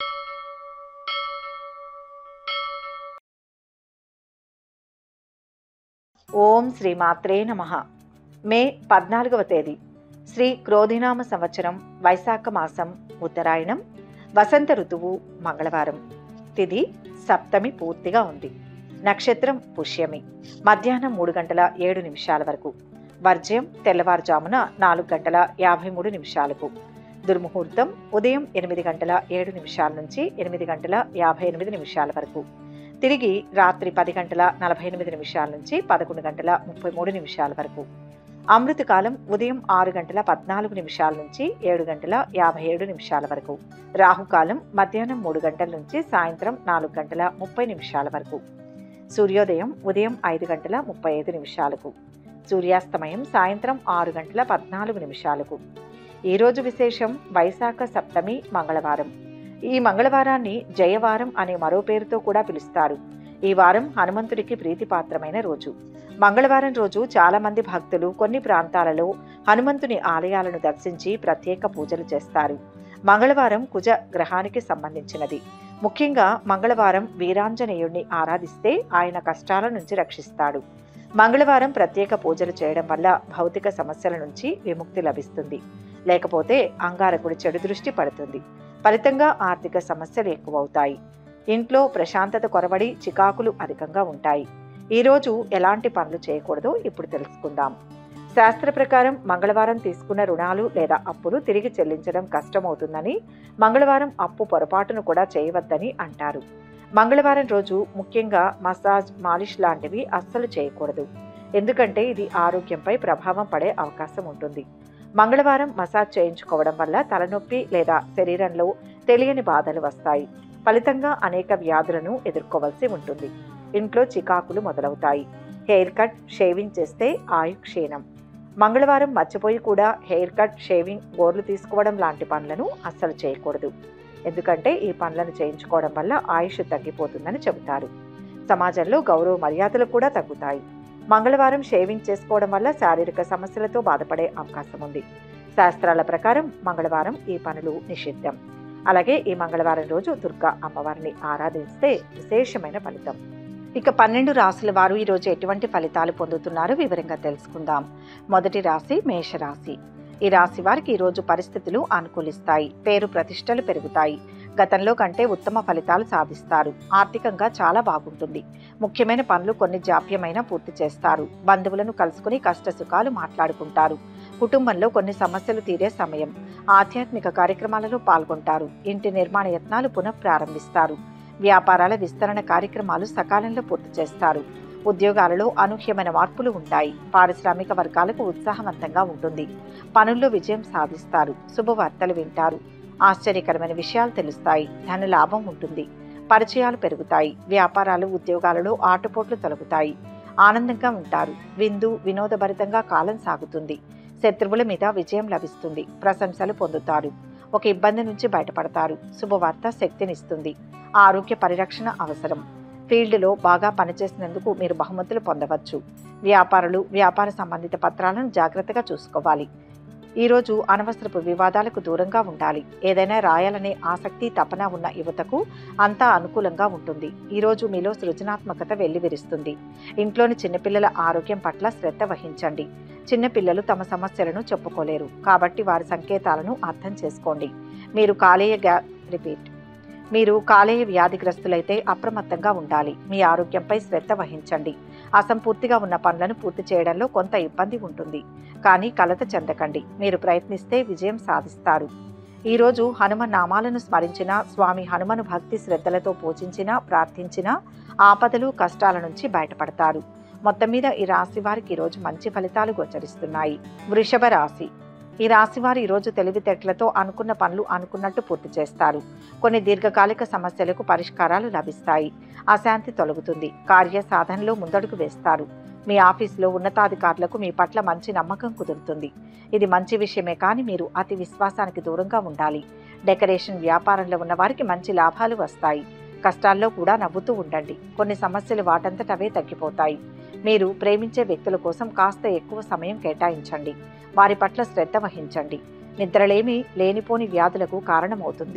ఓం శ్రీ మాత్రే నమ మే పద్నాలుగవ తేదీ శ్రీ క్రోధినామ సంవత్సరం వైశాఖ మాసం ఉత్తరాయణం వసంత ఋతువు మంగళవారం తిది సప్తమి పూర్తిగా ఉంది నక్షత్రం పుష్యమి మధ్యాహ్నం మూడు గంటల ఏడు నిమిషాల వరకు వర్జ్యం తెల్లవారుజామున నాలుగు గంటల యాభై మూడు నిమిషాలకు దుర్ముహూర్తం ఉదయం ఎనిమిది గంటల ఏడు నిమిషాల నుంచి ఎనిమిది గంటల యాభై ఎనిమిది నిమిషాల వరకు తిరిగి రాత్రి పది గంటల నలభై ఎనిమిది నిమిషాల నుంచి పదకొండు గంటల ముప్పై మూడు నిమిషాల వరకు అమృతకాలం ఉదయం ఆరు గంటల పద్నాలుగు నిమిషాల నుంచి ఏడు గంటల యాభై ఏడు నిమిషాల వరకు రాహుకాలం మధ్యాహ్నం మూడు గంటల నుంచి సాయంత్రం నాలుగు గంటల ముప్పై నిమిషాల వరకు సూర్యోదయం ఉదయం ఐదు గంటల ముప్పై ఐదు నిమిషాలకు సూర్యాస్తమయం సాయంత్రం ఆరు గంటల పద్నాలుగు నిమిషాలకు ఈరోజు విశేషం వైశాఖ సప్తమి మంగళవారం ఈ మంగళవారాన్ని జయవారం అనే మరో పేరుతో కూడా పిలుస్తారు ఈ వారం హనుమంతుడికి ప్రీతిపాత్రమైన రోజు మంగళవారం రోజు చాలా మంది భక్తులు కొన్ని ప్రాంతాలలో హనుమంతుని ఆలయాలను దర్శించి ప్రత్యేక పూజలు చేస్తారు మంగళవారం కుజ గ్రహానికి సంబంధించినది ముఖ్యంగా మంగళవారం వీరాంజనేయుణ్ణి ఆరాధిస్తే ఆయన కష్టాల నుంచి రక్షిస్తాడు మంగళవారం ప్రత్యేక పూజలు చేయడం వల్ల భౌతిక సమస్యల నుంచి విముక్తి లభిస్తుంది లేకపోతే అంగారకుడి చెడు దృష్టి పడుతుంది ఫలితంగా ఆర్థిక సమస్యలు ఎక్కువవుతాయి ఇంట్లో ప్రశాంతత కొరవడి చికాకులు అధికంగా ఉంటాయి ఈరోజు ఎలాంటి పనులు చేయకూడదో ఇప్పుడు తెలుసుకుందాం శాస్త్ర ప్రకారం మంగళవారం తీసుకున్న రుణాలు లేదా అప్పులు తిరిగి చెల్లించడం కష్టమవుతుందని మంగళవారం అప్పు పొరపాటును కూడా చేయవద్దని అంటారు మంగళవారం రోజు ముఖ్యంగా మసాజ్ మాలిష్ లాంటివి అస్సలు చేయకూడదు ఎందుకంటే ఇది ఆరోగ్యంపై ప్రభావం పడే అవకాశం ఉంటుంది మంగళవారం మసాజ్ చేయించుకోవడం వల్ల తలనొప్పి లేదా శరీరంలో తెలియని బాధలు వస్తాయి ఫలితంగా అనేక వ్యాధులను ఎదుర్కోవలసి ఉంటుంది ఇంట్లో చికాకులు మొదలవుతాయి హెయిర్ కట్ షేవింగ్ చేస్తే ఆయు క్షీణం మంగళవారం మర్చిపోయి కూడా హెయిర్ కట్ షేవింగ్ గోర్లు తీసుకోవడం లాంటి పనులను అస్సలు చేయకూడదు ఎందుకంటే ఈ పనులను చేయించుకోవడం వల్ల ఆయుష్ తగ్గిపోతుందని చెబుతారు సమాజంలో గౌరవ మర్యాదలు కూడా తగ్గుతాయి మంగళవారం షేవింగ్ చేసుకోవడం వల్ల శారీరక సమస్యలతో బాధపడే అవకాశం ఉంది శాస్త్రాల ప్రకారం మంగళవారం ఈ పనులు నిషిద్ధం అలాగే ఈ మంగళవారం రోజు దుర్గా అమ్మవారిని ఆరాధిస్తే విశేషమైన ఫలితం ఇక పన్నెండు రాసుల వారు ఈరోజు ఎటువంటి ఫలితాలు పొందుతున్నారో వివరంగా తెలుసుకుందాం మొదటి రాశి మేషరాశి ఈ రాశి వారికి ఈరోజు పరిస్థితులు అనుకూలిస్తాయి పేరు ప్రతిష్టలు పెరుగుతాయి గతంలో కంటే ఉత్తమ ఫలితాలు సాధిస్తారు ఆర్థికంగా చాలా బాగుంటుంది ముఖ్యమైన పనులు కొన్ని జాప్యమైన పూర్తి చేస్తారు బంధువులను కలుసుకుని కష్ట సుఖాలు మాట్లాడుకుంటారు కుటుంబంలో కొన్ని సమస్యలు తీరే సమయం ఆధ్యాత్మిక కార్యక్రమాలలో పాల్గొంటారు ఇంటి నిర్మాణ యత్నాలు పునః ప్రారంభిస్తారు వ్యాపారాల విస్తరణ కార్యక్రమాలు సకాలంలో పూర్తి చేస్తారు ఉద్యోగాలలో అనూహ్యమైన మార్పులు ఉంటాయి పారిశ్రామిక వర్గాలకు ఉత్సాహవంతంగా ఉంటుంది పనుల్లో విజయం సాధిస్తారు శుభవార్తలు వింటారు ఆశ్చర్యకరమైన విషయాలు తెలుస్తాయి ధన లాభం ఉంటుంది పరిచయాలు పెరుగుతాయి వ్యాపారాలు ఉద్యోగాలలో ఆటుపోట్లు తొలగుతాయి ఆనందంగా ఉంటారు విందు వినోదభరితంగా కాలం సాగుతుంది శత్రువుల మీద విజయం లభిస్తుంది ప్రశంసలు పొందుతారు ఒక ఇబ్బంది నుంచి బయటపడతారు శుభవార్త శక్తినిస్తుంది ఆరోగ్య పరిరక్షణ అవసరం ఫీల్డ్లో బాగా పనిచేసినందుకు మీరు బహుమతులు పొందవచ్చు వ్యాపారులు వ్యాపార సంబంధిత పత్రాలను జాగ్రత్తగా చూసుకోవాలి ఈరోజు అనవసరపు వివాదాలకు దూరంగా ఉండాలి ఏదైనా రాయాలనే ఆసక్తి తపన ఉన్న యువతకు అంతా అనుకూలంగా ఉంటుంది ఈరోజు మీలో సృజనాత్మకత వెల్లివిరుస్తుంది ఇంట్లోని చిన్నపిల్లల ఆరోగ్యం పట్ల శ్రద్ధ వహించండి చిన్నపిల్లలు తమ సమస్యలను చెప్పుకోలేరు కాబట్టి వారి సంకేతాలను అర్థం చేసుకోండి మీరు కాలేయ గ్యా రిపీట్ మీరు కాలేయ వ్యాధిగ్రస్తులైతే అప్రమత్తంగా ఉండాలి మీ ఆరోగ్యంపై శ్రద్ధ వహించండి అసంపూర్తిగా ఉన్న పనులను పూర్తి చేయడంలో కొంత ఇబ్బంది ఉంటుంది కానీ కలత చెందకండి మీరు ప్రయత్నిస్తే విజయం సాధిస్తారు ఈరోజు హనుమ నామాలను స్మరించిన స్వామి హనుమను భక్తి శ్రద్ధలతో పూజించిన ప్రార్థించిన ఆపదలు కష్టాల నుంచి బయటపడతారు మొత్తం మీద ఈ రాశి వారికి ఈరోజు మంచి ఫలితాలు గోచరిస్తున్నాయి వృషభ రాశి ఈ రాశివారు ఈరోజు తెలివితేటలతో అనుకున్న పనులు అనుకున్నట్టు పూర్తి చేస్తారు కొన్ని దీర్ఘకాలిక సమస్యలకు పరిష్కారాలు లభిస్తాయి అశాంతి తొలగుతుంది కార్య సాధనలో ముందడుగు వేస్తారు మీ ఆఫీసులో ఉన్నతాధికారులకు మీ పట్ల మంచి నమ్మకం కుదురుతుంది ఇది మంచి విషయమే కానీ మీరు అతి విశ్వాసానికి దూరంగా ఉండాలి డెకరేషన్ వ్యాపారంలో ఉన్న వారికి మంచి లాభాలు వస్తాయి కష్టాల్లో కూడా నవ్వుతూ ఉండండి కొన్ని సమస్యలు వాటంతట అవే తగ్గిపోతాయి మీరు ప్రేమించే వ్యక్తుల కోసం కాస్త ఎక్కువ సమయం కేటాయించండి వారి పట్ల శ్రద్ధ వహించండి నిద్రలేమి లేనిపోని వ్యాధులకు కారణమవుతుంది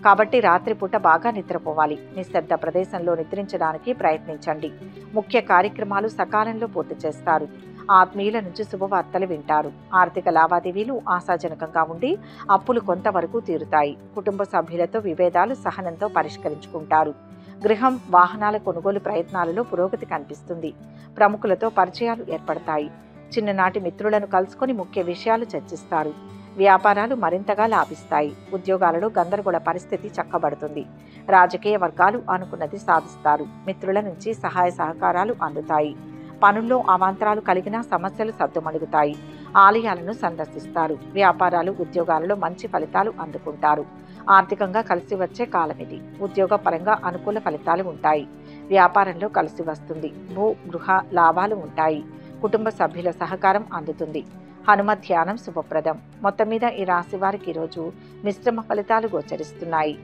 కాబట్టి రాత్రిపూట బాగా నిద్రపోవాలి నిశ్శబ్ద ప్రదేశంలో నిద్రించడానికి ప్రయత్నించండి ముఖ్య కార్యక్రమాలు సకాలంలో పూర్తి చేస్తారు ఆత్మీయుల నుంచి శుభవార్తలు వింటారు ఆర్థిక లావాదేవీలు ఆశాజనకంగా ఉండి అప్పులు కొంతవరకు తీరుతాయి కుటుంబ సభ్యులతో విభేదాలు సహనంతో పరిష్కరించుకుంటారు గృహం వాహనాల కొనుగోలు ప్రయత్నాలలో పురోగతి కనిపిస్తుంది ప్రముఖులతో పరిచయాలు ఏర్పడతాయి చిన్ననాటి మిత్రులను కలుసుకొని ముఖ్య విషయాలు చర్చిస్తారు వ్యాపారాలు మరింతగా లాభిస్తాయి ఉద్యోగాలలో గందరగోళ పరిస్థితి చక్కబడుతుంది రాజకీయ వర్గాలు అనుకున్నది సాధిస్తారు మిత్రుల నుంచి సహాయ సహకారాలు అందుతాయి పనుల్లో అవాంతరాలు కలిగిన సమస్యలు సద్దుమణుగుతాయి ఆలయాలను సందర్శిస్తారు వ్యాపారాలు ఉద్యోగాలలో మంచి ఫలితాలు అందుకుంటారు ఆర్థికంగా కలిసి వచ్చే కాలం ఇది ఉద్యోగ పరంగా అనుకూల ఫలితాలు ఉంటాయి వ్యాపారంలో కలిసి వస్తుంది భూ గృహ లాభాలు ఉంటాయి కుటుంబ సభ్యుల సహకారం అందుతుంది హనుమ ధ్యానం శుభప్రదం మొత్తం మీద ఈ రాశి వారికి ఈరోజు మిశ్రమ ఫలితాలు గోచరిస్తున్నాయి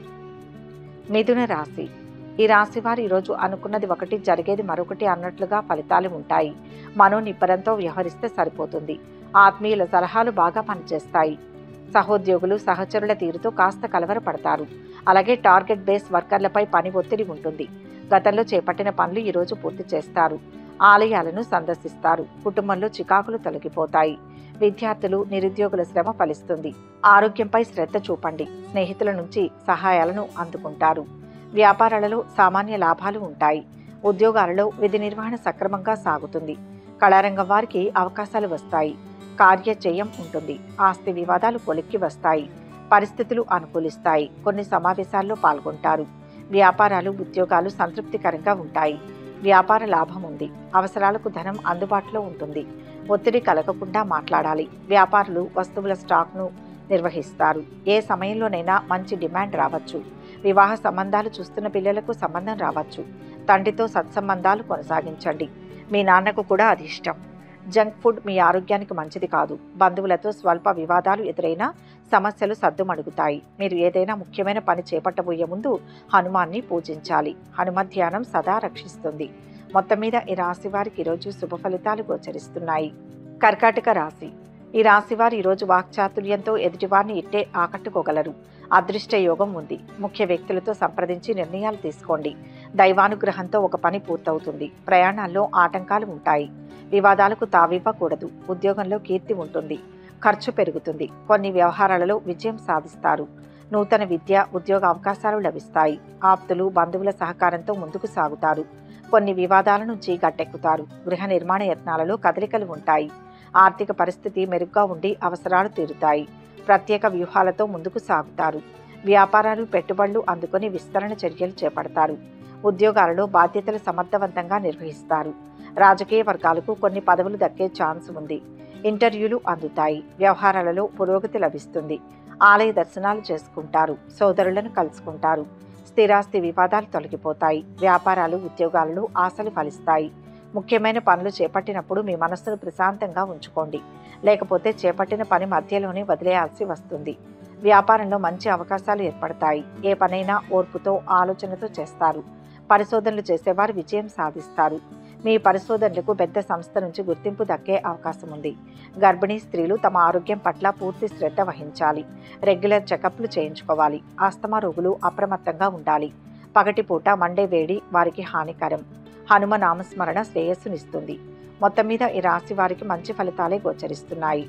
మిథున రాశి ఈ రాశి వారు ఈరోజు అనుకున్నది ఒకటి జరిగేది మరొకటి అన్నట్లుగా ఫలితాలు ఉంటాయి మనోనిబ్బరంతో వ్యవహరిస్తే సరిపోతుంది ఆత్మీయుల సలహాలు బాగా పనిచేస్తాయి సహోద్యోగులు సహచరుల తీరుతో కాస్త కలవరపడతారు అలాగే టార్గెట్ బేస్ వర్కర్లపై పని ఒత్తిడి ఉంటుంది గతంలో చేపట్టిన పనులు ఈరోజు పూర్తి చేస్తారు ఆలయాలను సందర్శిస్తారు కుటుంబంలో చికాకులు తొలగిపోతాయి విద్యార్థులు నిరుద్యోగుల శ్రమ ఫలిస్తుంది ఆరోగ్యంపై శ్రద్ధ చూపండి స్నేహితుల నుంచి సహాయాలను అందుకుంటారు వ్యాపారాలలో సామాన్య లాభాలు ఉంటాయి ఉద్యోగాలలో విధి నిర్వహణ సక్రమంగా సాగుతుంది కళారంగం వారికి అవకాశాలు వస్తాయి కార్యజయం ఉంటుంది ఆస్తి వివాదాలు కొలిక్కి వస్తాయి పరిస్థితులు అనుకూలిస్తాయి కొన్ని సమావేశాల్లో పాల్గొంటారు వ్యాపారాలు ఉద్యోగాలు సంతృప్తికరంగా ఉంటాయి వ్యాపార లాభం ఉంది అవసరాలకు ధనం అందుబాటులో ఉంటుంది ఒత్తిడి కలగకుండా మాట్లాడాలి వ్యాపారులు వస్తువుల స్టాక్ను నిర్వహిస్తారు ఏ సమయంలోనైనా మంచి డిమాండ్ రావచ్చు వివాహ సంబంధాలు చూస్తున్న పిల్లలకు సంబంధం రావచ్చు తండ్రితో సత్సంబంధాలు కొనసాగించండి మీ నాన్నకు కూడా అది ఇష్టం జంక్ ఫుడ్ మీ ఆరోగ్యానికి మంచిది కాదు బంధువులతో స్వల్ప వివాదాలు ఎదురైనా సమస్యలు సద్దుమణుగుతాయి మీరు ఏదైనా ముఖ్యమైన పని చేపట్టబోయే ముందు హనుమాన్ని పూజించాలి హనుమ ధ్యానం సదా రక్షిస్తుంది మొత్తం మీద ఈ రాశి వారికి ఈరోజు శుభ ఫలితాలు గోచరిస్తున్నాయి కర్కాటక రాశి ఈ రాశి వారు ఈరోజు వాక్చాతుర్యంతో ఎదుటివారిని ఇట్టే ఆకట్టుకోగలరు అదృష్ట యోగం ఉంది ముఖ్య వ్యక్తులతో సంప్రదించి నిర్ణయాలు తీసుకోండి దైవానుగ్రహంతో ఒక పని పూర్తవుతుంది ప్రయాణాల్లో ఆటంకాలు ఉంటాయి వివాదాలకు తావివ్వకూడదు ఉద్యోగంలో కీర్తి ఉంటుంది ఖర్చు పెరుగుతుంది కొన్ని వ్యవహారాలలో విజయం సాధిస్తారు నూతన విద్య ఉద్యోగ అవకాశాలు లభిస్తాయి ఆప్తులు బంధువుల సహకారంతో ముందుకు సాగుతారు కొన్ని వివాదాల నుంచి గట్టెక్కుతారు గృహ నిర్మాణ యత్నాలలో కదలికలు ఉంటాయి ఆర్థిక పరిస్థితి మెరుగ్గా ఉండి అవసరాలు తీరుతాయి ప్రత్యేక వ్యూహాలతో ముందుకు సాగుతారు వ్యాపారాలు పెట్టుబడులు అందుకొని విస్తరణ చర్యలు చేపడతారు ఉద్యోగాలలో బాధ్యతలు సమర్థవంతంగా నిర్వహిస్తారు రాజకీయ వర్గాలకు కొన్ని పదవులు దక్కే ఛాన్స్ ఉంది ఇంటర్వ్యూలు అందుతాయి వ్యవహారాలలో పురోగతి లభిస్తుంది ఆలయ దర్శనాలు చేసుకుంటారు సోదరులను కలుసుకుంటారు స్థిరాస్తి వివాదాలు తొలగిపోతాయి వ్యాపారాలు ఉద్యోగాలలో ఆశలు ఫలిస్తాయి ముఖ్యమైన పనులు చేపట్టినప్పుడు మీ మనస్సును ప్రశాంతంగా ఉంచుకోండి లేకపోతే చేపట్టిన పని మధ్యలోనే వదిలేయాల్సి వస్తుంది వ్యాపారంలో మంచి అవకాశాలు ఏర్పడతాయి ఏ పనైనా ఓర్పుతో ఆలోచనతో చేస్తారు పరిశోధనలు చేసేవారు విజయం సాధిస్తారు మీ పరిశోధనలకు పెద్ద సంస్థ నుంచి గుర్తింపు దక్కే అవకాశం ఉంది గర్భిణీ స్త్రీలు తమ ఆరోగ్యం పట్ల పూర్తి శ్రద్ధ వహించాలి రెగ్యులర్ చెకప్లు చేయించుకోవాలి ఆస్తమా రోగులు అప్రమత్తంగా ఉండాలి పగటిపూట మండే వేడి వారికి హానికరం హనుమ నామస్మరణ శ్రేయస్సునిస్తుంది మొత్తం మీద ఈ రాశి వారికి మంచి ఫలితాలే గోచరిస్తున్నాయి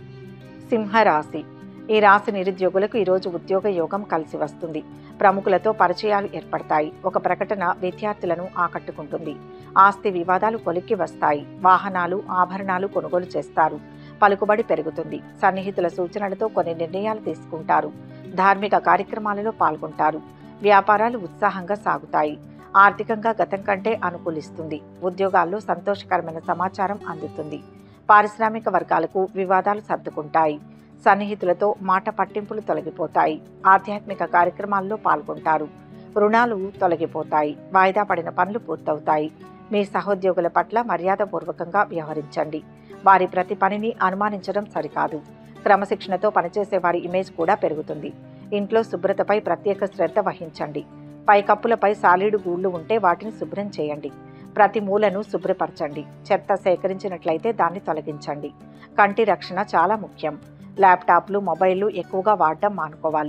సింహరాశి ఈ రాశి నిరుద్యోగులకు ఈరోజు ఉద్యోగ యోగం కలిసి వస్తుంది ప్రముఖులతో పరిచయాలు ఏర్పడతాయి ఒక ప్రకటన విద్యార్థులను ఆకట్టుకుంటుంది ఆస్తి వివాదాలు కొలిక్కి వస్తాయి వాహనాలు ఆభరణాలు కొనుగోలు చేస్తారు పలుకుబడి పెరుగుతుంది సన్నిహితుల సూచనలతో కొన్ని నిర్ణయాలు తీసుకుంటారు ధార్మిక కార్యక్రమాలలో పాల్గొంటారు వ్యాపారాలు ఉత్సాహంగా సాగుతాయి ఆర్థికంగా గతం కంటే అనుకూలిస్తుంది ఉద్యోగాల్లో సంతోషకరమైన సమాచారం అందుతుంది పారిశ్రామిక వర్గాలకు వివాదాలు సర్దుకుంటాయి సన్నిహితులతో మాట పట్టింపులు తొలగిపోతాయి ఆధ్యాత్మిక కార్యక్రమాల్లో పాల్గొంటారు రుణాలు తొలగిపోతాయి వాయిదా పడిన పనులు పూర్తవుతాయి మీ సహోద్యోగుల పట్ల మర్యాదపూర్వకంగా వ్యవహరించండి వారి ప్రతి పనిని అనుమానించడం సరికాదు క్రమశిక్షణతో పనిచేసే వారి ఇమేజ్ కూడా పెరుగుతుంది ఇంట్లో శుభ్రతపై ప్రత్యేక శ్రద్ధ వహించండి పైకప్పులపై సాలీడు గూళ్ళు ఉంటే వాటిని శుభ్రం చేయండి ప్రతి మూలను శుభ్రపరచండి చెత్త సేకరించినట్లయితే దాన్ని తొలగించండి కంటి రక్షణ చాలా ముఖ్యం ల్యాప్టాప్లు మొబైల్లు ఎక్కువగా వాడడం మానుకోవాలి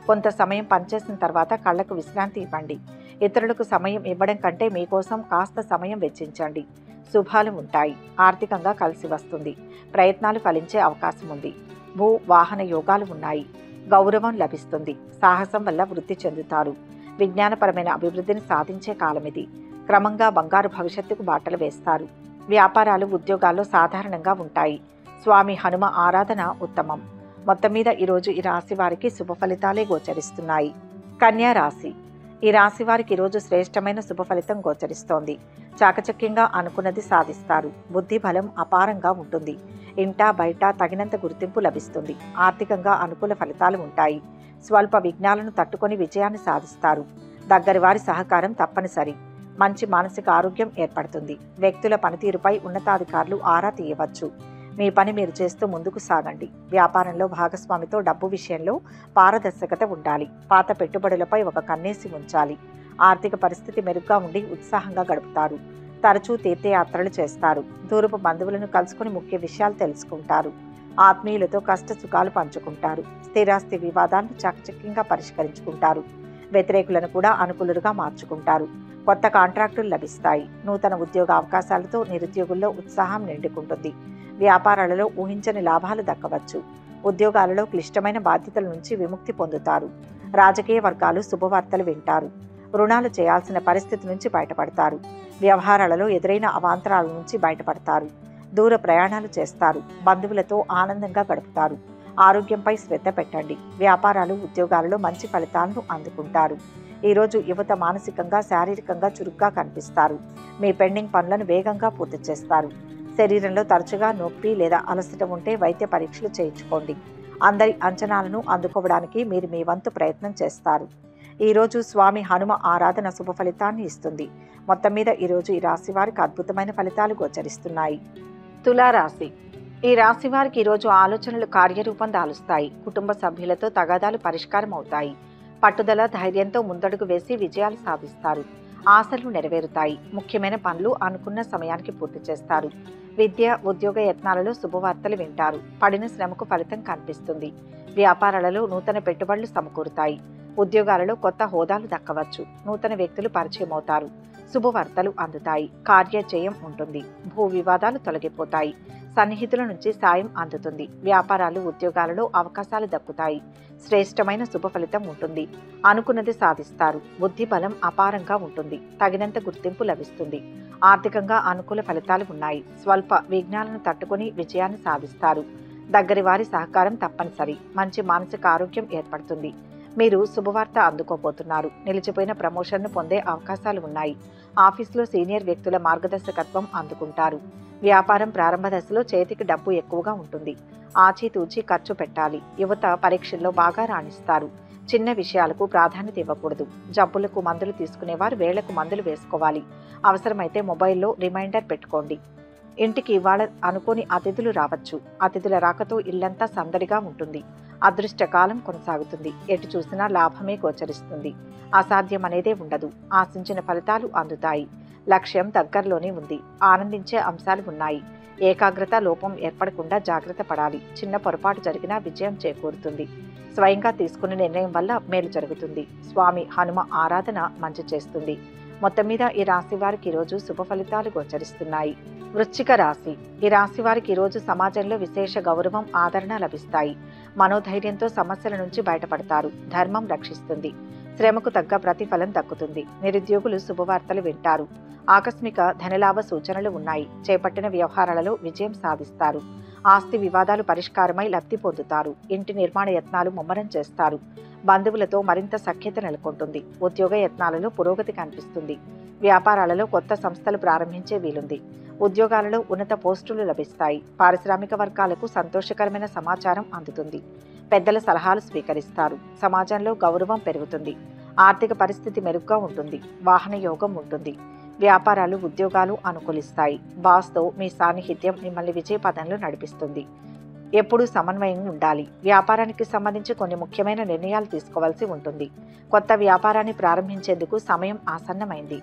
కొంత సమయం పనిచేసిన తర్వాత కళ్ళకు విశ్రాంతి ఇవ్వండి ఇతరులకు సమయం ఇవ్వడం కంటే మీకోసం కాస్త సమయం వెచ్చించండి శుభాలు ఉంటాయి ఆర్థికంగా కలిసి వస్తుంది ప్రయత్నాలు ఫలించే అవకాశం ఉంది భూ వాహన యోగాలు ఉన్నాయి గౌరవం లభిస్తుంది సాహసం వల్ల వృద్ధి చెందుతారు విజ్ఞానపరమైన అభివృద్ధిని సాధించే కాలం ఇది క్రమంగా బంగారు భవిష్యత్తుకు బాటలు వేస్తారు వ్యాపారాలు ఉద్యోగాల్లో సాధారణంగా ఉంటాయి స్వామి హనుమ ఆరాధన ఉత్తమం మొత్తం మీద ఈరోజు ఈ రాశి వారికి శుభ ఫలితాలే గోచరిస్తున్నాయి కన్యా రాశి ఈ రాశి వారికి ఈరోజు శ్రేష్టమైన శుభ ఫలితం గోచరిస్తోంది చాకచక్యంగా అనుకున్నది సాధిస్తారు బుద్ధి బలం అపారంగా ఉంటుంది ఇంటా బయట తగినంత గుర్తింపు లభిస్తుంది ఆర్థికంగా అనుకూల ఫలితాలు ఉంటాయి స్వల్ప విఘ్నాలను తట్టుకొని విజయాన్ని సాధిస్తారు దగ్గరి వారి సహకారం తప్పనిసరి మంచి మానసిక ఆరోగ్యం ఏర్పడుతుంది వ్యక్తుల పనితీరుపై ఉన్నతాధికారులు ఆరా తీయవచ్చు మీ పని మీరు చేస్తూ ముందుకు సాగండి వ్యాపారంలో భాగస్వామితో డబ్బు విషయంలో పారదర్శకత ఉండాలి పాత పెట్టుబడులపై ఒక కన్నేసి ఉంచాలి ఆర్థిక పరిస్థితి మెరుగ్గా ఉండి ఉత్సాహంగా గడుపుతారు తరచూ తీర్థయాత్రలు చేస్తారు దూరపు బంధువులను కలుసుకుని ముఖ్య విషయాలు తెలుసుకుంటారు ఆత్మీయులతో కష్ట సుఖాలు పంచుకుంటారు స్థిరాస్తి వివాదాలను చాకచక్యంగా పరిష్కరించుకుంటారు వ్యతిరేకులను కూడా అనుకూలుగా మార్చుకుంటారు కొత్త కాంట్రాక్టులు లభిస్తాయి నూతన ఉద్యోగ అవకాశాలతో నిరుద్యోగుల్లో ఉత్సాహం నిండుకుంటుంది వ్యాపారాలలో ఊహించని లాభాలు దక్కవచ్చు ఉద్యోగాలలో క్లిష్టమైన బాధ్యతల నుంచి విముక్తి పొందుతారు రాజకీయ వర్గాలు శుభవార్తలు వింటారు రుణాలు చేయాల్సిన పరిస్థితి నుంచి బయటపడతారు వ్యవహారాలలో ఎదురైన అవాంతరాల నుంచి బయటపడతారు దూర ప్రయాణాలు చేస్తారు బంధువులతో ఆనందంగా గడుపుతారు ఆరోగ్యంపై శ్రద్ధ పెట్టండి వ్యాపారాలు ఉద్యోగాలలో మంచి ఫలితాలను అందుకుంటారు ఈరోజు యువత మానసికంగా శారీరకంగా చురుగ్గా కనిపిస్తారు మీ పెండింగ్ పనులను వేగంగా పూర్తి చేస్తారు శరీరంలో తరచుగా నొప్పి లేదా అలసట ఉంటే వైద్య పరీక్షలు చేయించుకోండి అందరి అంచనాలను అందుకోవడానికి మీరు మీ వంతు ప్రయత్నం చేస్తారు ఈరోజు స్వామి హనుమ ఆరాధన శుభ ఫలితాన్ని ఇస్తుంది మొత్తం మీద ఈరోజు ఈ రాశి వారికి అద్భుతమైన ఫలితాలు గోచరిస్తున్నాయి తులారాశి ఈ రాశి వారికి ఈరోజు ఆలోచనలు కార్యరూపం దాలుస్తాయి కుటుంబ సభ్యులతో తగాదాలు పరిష్కారం అవుతాయి పట్టుదల ధైర్యంతో ముందడుగు వేసి విజయాలు సాధిస్తారు ఆశలు నెరవేరుతాయి ముఖ్యమైన పనులు అనుకున్న సమయానికి పూర్తి చేస్తారు విద్య ఉద్యోగ యత్నాలలో శుభవార్తలు వింటారు పడిన శ్రమకు ఫలితం కనిపిస్తుంది వ్యాపారాలలో నూతన పెట్టుబడులు సమకూరుతాయి ఉద్యోగాలలో కొత్త హోదాలు దక్కవచ్చు నూతన వ్యక్తులు పరిచయం అవుతారు శుభవార్తలు అందుతాయి కార్యజయం ఉంటుంది భూ వివాదాలు తొలగిపోతాయి సన్నిహితుల నుంచి సాయం అందుతుంది వ్యాపారాలు ఉద్యోగాలలో అవకాశాలు దక్కుతాయి శ్రేష్టమైన శుభ ఫలితం ఉంటుంది అనుకున్నది సాధిస్తారు బుద్ధి బలం అపారంగా ఉంటుంది తగినంత గుర్తింపు లభిస్తుంది ఆర్థికంగా అనుకూల ఫలితాలు ఉన్నాయి స్వల్ప విఘ్నాలను తట్టుకుని విజయాన్ని సాధిస్తారు దగ్గరి వారి సహకారం తప్పనిసరి మంచి మానసిక ఆరోగ్యం ఏర్పడుతుంది మీరు శుభవార్త అందుకోబోతున్నారు నిలిచిపోయిన ప్రమోషన్ను పొందే అవకాశాలు ఉన్నాయి ఆఫీసులో సీనియర్ వ్యక్తుల మార్గదర్శకత్వం అందుకుంటారు వ్యాపారం ప్రారంభ దశలో చేతికి డబ్బు ఎక్కువగా ఉంటుంది ఆచితూచి ఖర్చు పెట్టాలి యువత పరీక్షల్లో బాగా రాణిస్తారు చిన్న విషయాలకు ప్రాధాన్యత ఇవ్వకూడదు జబ్బులకు మందులు తీసుకునేవారు వేళ్లకు మందులు వేసుకోవాలి అవసరమైతే మొబైల్లో రిమైండర్ పెట్టుకోండి ఇంటికి ఇవాళ అనుకోని అతిథులు రావచ్చు అతిథుల రాకతో ఇల్లంతా సందడిగా ఉంటుంది అదృష్టకాలం కొనసాగుతుంది ఎటు చూసినా లాభమే గోచరిస్తుంది అసాధ్యం అనేదే ఉండదు ఆశించిన ఫలితాలు అందుతాయి లక్ష్యం దగ్గరలోనే ఉంది ఆనందించే అంశాలు ఉన్నాయి ఏకాగ్రత లోపం ఏర్పడకుండా జాగ్రత్త పడాలి చిన్న పొరపాటు జరిగినా విజయం చేకూరుతుంది స్వయంగా తీసుకున్న నిర్ణయం వల్ల మేలు జరుగుతుంది స్వామి హనుమ ఆరాధన మంచి చేస్తుంది మొత్తం మీద ఈ రాశి వారికి ఈరోజు శుభ ఫలితాలు గోచరిస్తున్నాయి వృశ్చిక రాశి ఈ రాశి వారికి ఈరోజు సమాజంలో విశేష గౌరవం ఆదరణ లభిస్తాయి మనోధైర్యంతో సమస్యల నుంచి బయటపడతారు ధర్మం రక్షిస్తుంది శ్రమకు తగ్గ ప్రతిఫలం దక్కుతుంది నిరుద్యోగులు శుభవార్తలు వింటారు ఆకస్మిక ధనలాభ సూచనలు ఉన్నాయి చేపట్టిన వ్యవహారాలలో విజయం సాధిస్తారు ఆస్తి వివాదాలు పరిష్కారమై లబ్ధి పొందుతారు ఇంటి నిర్మాణ యత్నాలు ముమ్మరం చేస్తారు బంధువులతో మరింత సఖ్యత నెలకొంటుంది ఉద్యోగ యత్నాలలో పురోగతి కనిపిస్తుంది వ్యాపారాలలో కొత్త సంస్థలు ప్రారంభించే వీలుంది ఉద్యోగాలలో ఉన్నత పోస్టులు లభిస్తాయి పారిశ్రామిక వర్గాలకు సంతోషకరమైన సమాచారం అందుతుంది పెద్దల సలహాలు స్వీకరిస్తారు సమాజంలో గౌరవం పెరుగుతుంది ఆర్థిక పరిస్థితి మెరుగ్గా ఉంటుంది వాహన యోగం ఉంటుంది వ్యాపారాలు ఉద్యోగాలు అనుకూలిస్తాయి బాస్తో మీ సాన్నిహిత్యం మిమ్మల్ని విజయ పదంలో నడిపిస్తుంది ఎప్పుడూ సమన్వయం ఉండాలి వ్యాపారానికి సంబంధించి కొన్ని ముఖ్యమైన నిర్ణయాలు తీసుకోవాల్సి ఉంటుంది కొత్త వ్యాపారాన్ని ప్రారంభించేందుకు సమయం ఆసన్నమైంది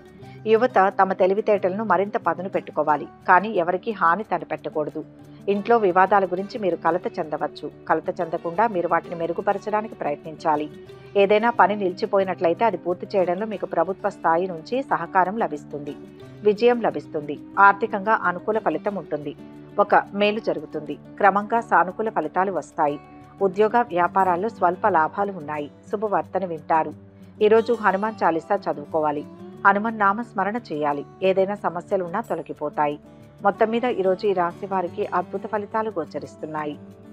యువత తమ తెలివితేటలను మరింత పదును పెట్టుకోవాలి కానీ ఎవరికీ హాని తలపెట్టకూడదు ఇంట్లో వివాదాల గురించి మీరు కలత చెందవచ్చు కలత చెందకుండా మీరు వాటిని మెరుగుపరచడానికి ప్రయత్నించాలి ఏదైనా పని నిలిచిపోయినట్లయితే అది పూర్తి చేయడంలో మీకు ప్రభుత్వ స్థాయి నుంచి సహకారం లభిస్తుంది విజయం లభిస్తుంది ఆర్థికంగా అనుకూల ఫలితం ఉంటుంది ఒక మేలు జరుగుతుంది క్రమంగా సానుకూల ఫలితాలు వస్తాయి ఉద్యోగ వ్యాపారాల్లో స్వల్ప లాభాలు ఉన్నాయి శుభవార్తను వింటారు ఈరోజు హనుమాన్ చాలీసా చదువుకోవాలి హనుమాన్ నామ స్మరణ చేయాలి ఏదైనా సమస్యలున్నా తొలగిపోతాయి మొత్తం మీద ఈరోజు ఈ రాశి వారికి అద్భుత ఫలితాలు గోచరిస్తున్నాయి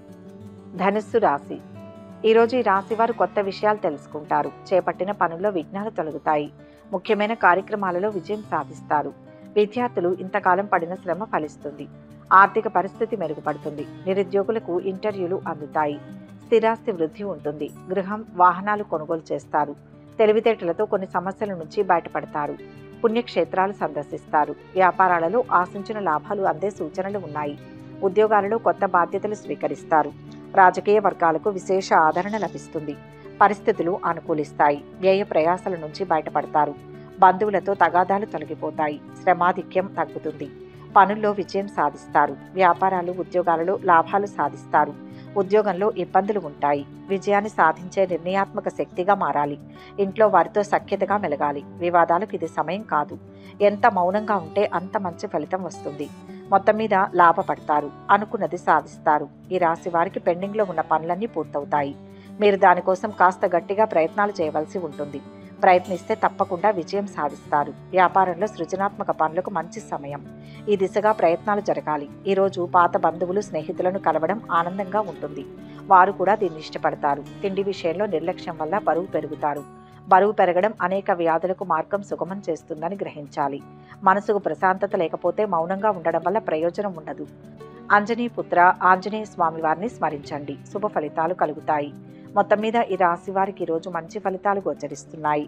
ధనుస్సు రాశి ఈరోజు ఈ రాశి వారు కొత్త విషయాలు తెలుసుకుంటారు చేపట్టిన పనుల్లో విఘ్నాలు తొలగుతాయి ముఖ్యమైన కార్యక్రమాలలో విజయం సాధిస్తారు విద్యార్థులు ఇంతకాలం పడిన శ్రమ ఫలిస్తుంది ఆర్థిక పరిస్థితి మెరుగుపడుతుంది నిరుద్యోగులకు ఇంటర్వ్యూలు అందుతాయి స్థిరాస్తి వృద్ధి ఉంటుంది గృహం వాహనాలు కొనుగోలు చేస్తారు తెలివితేటలతో కొన్ని సమస్యల నుంచి బయటపడతారు పుణ్యక్షేత్రాలు సందర్శిస్తారు వ్యాపారాలలో ఆశించిన లాభాలు అందే సూచనలు ఉన్నాయి ఉద్యోగాలలో కొత్త బాధ్యతలు స్వీకరిస్తారు రాజకీయ వర్గాలకు విశేష ఆదరణ లభిస్తుంది పరిస్థితులు అనుకూలిస్తాయి వ్యయ ప్రయాసల నుంచి బయటపడతారు బంధువులతో తగాదాలు తొలగిపోతాయి శ్రమాధిక్యం తగ్గుతుంది పనుల్లో విజయం సాధిస్తారు వ్యాపారాలు ఉద్యోగాలలో లాభాలు సాధిస్తారు ఉద్యోగంలో ఇబ్బందులు ఉంటాయి విజయాన్ని సాధించే నిర్ణయాత్మక శక్తిగా మారాలి ఇంట్లో వారితో సఖ్యతగా మెలగాలి వివాదాలకు ఇది సమయం కాదు ఎంత మౌనంగా ఉంటే అంత మంచి ఫలితం వస్తుంది మొత్తం మీద లాభపడతారు అనుకున్నది సాధిస్తారు ఈ రాశి వారికి పెండింగ్లో ఉన్న పనులన్నీ పూర్తవుతాయి మీరు దానికోసం కాస్త గట్టిగా ప్రయత్నాలు చేయవలసి ఉంటుంది ప్రయత్నిస్తే తప్పకుండా విజయం సాధిస్తారు వ్యాపారంలో సృజనాత్మక పనులకు మంచి సమయం ఈ దిశగా ప్రయత్నాలు జరగాలి ఈరోజు పాత బంధువులు స్నేహితులను కలవడం ఆనందంగా ఉంటుంది వారు కూడా దీన్ని ఇష్టపడతారు తిండి విషయంలో నిర్లక్ష్యం వల్ల బరువు పెరుగుతారు బరువు పెరగడం అనేక వ్యాధులకు మార్గం సుగమం చేస్తుందని గ్రహించాలి మనసుకు ప్రశాంతత లేకపోతే మౌనంగా ఉండడం వల్ల ప్రయోజనం ఉండదు అంజనీ పుత్ర ఆంజనేయ స్వామి వారిని స్మరించండి శుభ ఫలితాలు కలుగుతాయి మొత్తం మీద ఈ రాశి వారికి ఈరోజు మంచి ఫలితాలు గోచరిస్తున్నాయి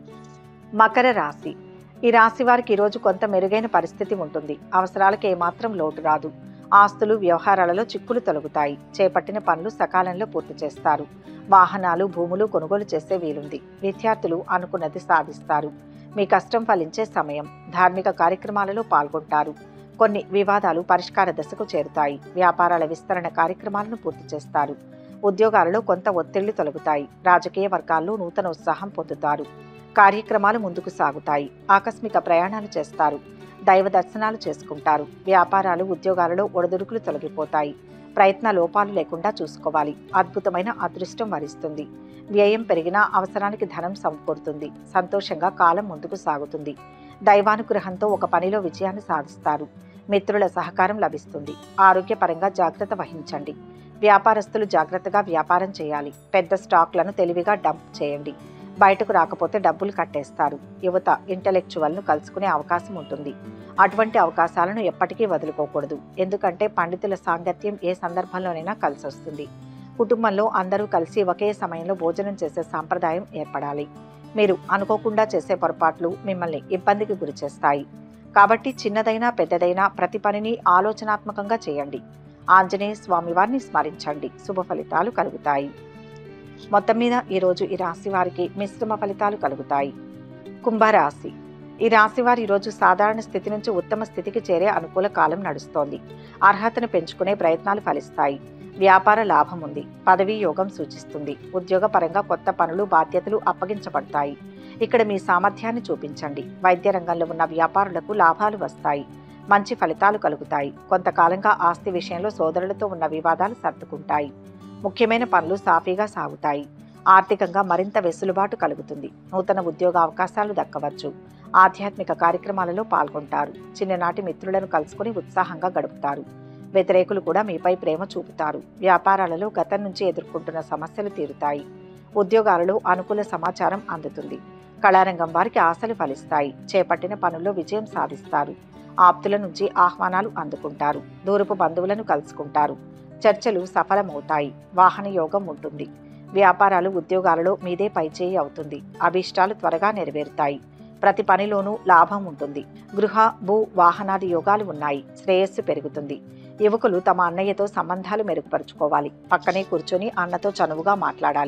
మకర రాశి ఈ రాశి వారికి ఈరోజు కొంత మెరుగైన పరిస్థితి ఉంటుంది అవసరాలకు ఏమాత్రం లోటు రాదు ఆస్తులు వ్యవహారాలలో చిక్కులు తొలగుతాయి చేపట్టిన పనులు సకాలంలో పూర్తి చేస్తారు వాహనాలు భూములు కొనుగోలు చేసే వీలుంది విద్యార్థులు అనుకున్నది సాధిస్తారు మీ కష్టం ఫలించే సమయం ధార్మిక కార్యక్రమాలలో పాల్గొంటారు కొన్ని వివాదాలు పరిష్కార దశకు చేరుతాయి వ్యాపారాల విస్తరణ కార్యక్రమాలను పూర్తి చేస్తారు ఉద్యోగాలలో కొంత ఒత్తిళ్లు తొలగుతాయి రాజకీయ వర్గాల్లో నూతన ఉత్సాహం పొందుతారు కార్యక్రమాలు ముందుకు సాగుతాయి ఆకస్మిక ప్రయాణాలు చేస్తారు దైవ దర్శనాలు చేసుకుంటారు వ్యాపారాలు ఉద్యోగాలలో ఒడదుడుకులు తొలగిపోతాయి ప్రయత్న లోపాలు లేకుండా చూసుకోవాలి అద్భుతమైన అదృష్టం వరిస్తుంది వ్యయం పెరిగినా అవసరానికి ధనం సమకూరుతుంది సంతోషంగా కాలం ముందుకు సాగుతుంది దైవానుగ్రహంతో ఒక పనిలో విజయాన్ని సాధిస్తారు మిత్రుల సహకారం లభిస్తుంది ఆరోగ్యపరంగా జాగ్రత్త వహించండి వ్యాపారస్తులు జాగ్రత్తగా వ్యాపారం చేయాలి పెద్ద స్టాక్లను తెలివిగా డంప్ చేయండి బయటకు రాకపోతే డబ్బులు కట్టేస్తారు యువత ఇంటలెక్చువల్ను కలుసుకునే అవకాశం ఉంటుంది అటువంటి అవకాశాలను ఎప్పటికీ వదులుకోకూడదు ఎందుకంటే పండితుల సాంగత్యం ఏ సందర్భంలోనైనా కలిసి వస్తుంది కుటుంబంలో అందరూ కలిసి ఒకే సమయంలో భోజనం చేసే సాంప్రదాయం ఏర్పడాలి మీరు అనుకోకుండా చేసే పొరపాట్లు మిమ్మల్ని ఇబ్బందికి గురి చేస్తాయి కాబట్టి చిన్నదైనా పెద్దదైనా ప్రతి పనిని ఆలోచనాత్మకంగా చేయండి ఆంజనేయ స్వామి వారిని స్మరించండి శుభ ఫలితాలు కలుగుతాయి మొత్తం మీద ఈరోజు ఈ రాశి వారికి మిశ్రమ ఫలితాలు కలుగుతాయి కుంభరాశి ఈ రాశి వారు ఈరోజు సాధారణ స్థితి నుంచి ఉత్తమ స్థితికి చేరే అనుకూల కాలం నడుస్తోంది అర్హతను పెంచుకునే ప్రయత్నాలు ఫలిస్తాయి వ్యాపార లాభం ఉంది పదవీ యోగం సూచిస్తుంది ఉద్యోగ పరంగా కొత్త పనులు బాధ్యతలు అప్పగించబడతాయి ఇక్కడ మీ సామర్థ్యాన్ని చూపించండి వైద్య రంగంలో ఉన్న వ్యాపారులకు లాభాలు వస్తాయి మంచి ఫలితాలు కలుగుతాయి కొంతకాలంగా ఆస్తి విషయంలో సోదరులతో ఉన్న వివాదాలు సర్దుకుంటాయి ముఖ్యమైన పనులు సాఫీగా సాగుతాయి ఆర్థికంగా మరింత వెసులుబాటు కలుగుతుంది నూతన ఉద్యోగ అవకాశాలు దక్కవచ్చు ఆధ్యాత్మిక కార్యక్రమాలలో పాల్గొంటారు చిన్ననాటి మిత్రులను కలుసుకుని ఉత్సాహంగా గడుపుతారు వ్యతిరేకులు కూడా మీపై ప్రేమ చూపుతారు వ్యాపారాలలో గతం నుంచి ఎదుర్కొంటున్న సమస్యలు తీరుతాయి ఉద్యోగాలలో అనుకూల సమాచారం అందుతుంది కళారంగం వారికి ఆశలు ఫలిస్తాయి చేపట్టిన పనుల్లో విజయం సాధిస్తారు ఆప్తుల నుంచి ఆహ్వానాలు అందుకుంటారు దూరపు బంధువులను కలుసుకుంటారు చర్చలు సఫలమవుతాయి వాహన యోగం ఉంటుంది వ్యాపారాలు ఉద్యోగాలలో మీదే పైచేయి అవుతుంది అభీష్టాలు త్వరగా నెరవేరుతాయి ప్రతి పనిలోనూ లాభం ఉంటుంది గృహ భూ వాహనాది యోగాలు ఉన్నాయి శ్రేయస్సు పెరుగుతుంది యువకులు తమ అన్నయ్యతో సంబంధాలు మెరుగుపరుచుకోవాలి పక్కనే కూర్చొని అన్నతో చనువుగా మాట్లాడాలి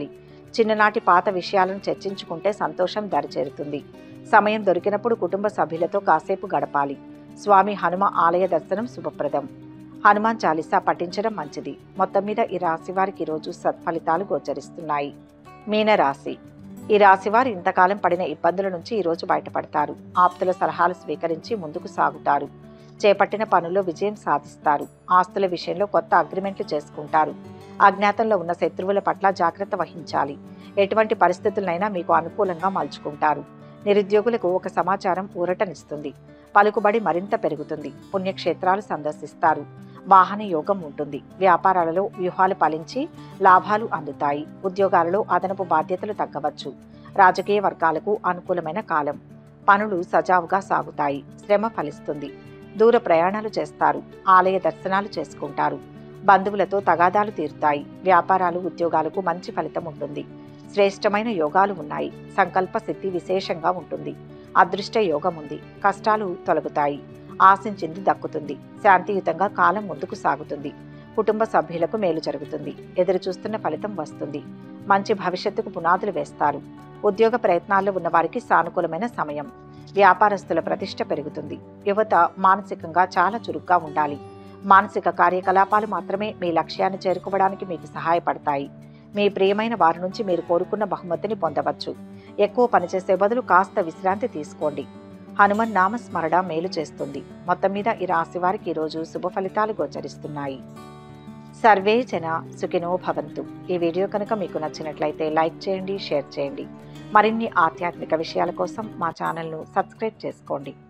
చిన్ననాటి పాత విషయాలను చర్చించుకుంటే సంతోషం దరిచేరుతుంది సమయం దొరికినప్పుడు కుటుంబ సభ్యులతో కాసేపు గడపాలి స్వామి హనుమ ఆలయ దర్శనం శుభప్రదం హనుమాన్ చాలీసా పఠించడం మంచిది మొత్తం మీద ఈ రాశి వారికి ఈరోజు సత్ఫలితాలు గోచరిస్తున్నాయి మీనరాశి ఈ రాశి వారు ఇంతకాలం పడిన ఇబ్బందుల నుంచి ఈరోజు బయటపడతారు ఆప్తుల సలహాలు స్వీకరించి ముందుకు సాగుతారు చేపట్టిన పనుల్లో విజయం సాధిస్తారు ఆస్తుల విషయంలో కొత్త అగ్రిమెంట్లు చేసుకుంటారు అజ్ఞాతంలో ఉన్న శత్రువుల పట్ల జాగ్రత్త వహించాలి ఎటువంటి పరిస్థితులనైనా మీకు అనుకూలంగా మలుచుకుంటారు నిరుద్యోగులకు ఒక సమాచారం ఊరటనిస్తుంది పలుకుబడి మరింత పెరుగుతుంది పుణ్యక్షేత్రాలు సందర్శిస్తారు వాహన యోగం ఉంటుంది వ్యాపారాలలో వ్యూహాలు ఫలించి లాభాలు అందుతాయి ఉద్యోగాలలో అదనపు బాధ్యతలు తగ్గవచ్చు రాజకీయ వర్గాలకు అనుకూలమైన కాలం పనులు సజావుగా సాగుతాయి శ్రమ ఫలిస్తుంది దూర ప్రయాణాలు చేస్తారు ఆలయ దర్శనాలు చేసుకుంటారు బంధువులతో తగాదాలు తీరుతాయి వ్యాపారాలు ఉద్యోగాలకు మంచి ఫలితం ఉంటుంది శ్రేష్టమైన యోగాలు ఉన్నాయి సంకల్ప సిద్ధి విశేషంగా ఉంటుంది అదృష్ట యోగం ఉంది కష్టాలు తొలగుతాయి ఆశించింది దక్కుతుంది శాంతియుతంగా కాలం ముందుకు సాగుతుంది కుటుంబ సభ్యులకు మేలు జరుగుతుంది ఎదురు చూస్తున్న ఫలితం వస్తుంది మంచి భవిష్యత్తుకు పునాదులు వేస్తారు ఉద్యోగ ప్రయత్నాల్లో ఉన్న వారికి సానుకూలమైన సమయం వ్యాపారస్తుల ప్రతిష్ట పెరుగుతుంది యువత మానసికంగా చాలా చురుగ్గా ఉండాలి మానసిక కార్యకలాపాలు మాత్రమే మీ లక్ష్యాన్ని చేరుకోవడానికి మీకు సహాయపడతాయి మీ ప్రియమైన వారి నుంచి మీరు కోరుకున్న బహుమతిని పొందవచ్చు ఎక్కువ పనిచేసే బదులు కాస్త విశ్రాంతి తీసుకోండి హనుమన్ నామస్మరణ మేలు చేస్తుంది మొత్తం మీద ఈ రాశి వారికి ఈరోజు శుభ ఫలితాలు గోచరిస్తున్నాయి సర్వే జన సుఖినో భవంతు ఈ వీడియో కనుక మీకు నచ్చినట్లయితే లైక్ చేయండి షేర్ చేయండి మరిన్ని ఆధ్యాత్మిక విషయాల కోసం మా ఛానల్ను సబ్స్క్రైబ్ చేసుకోండి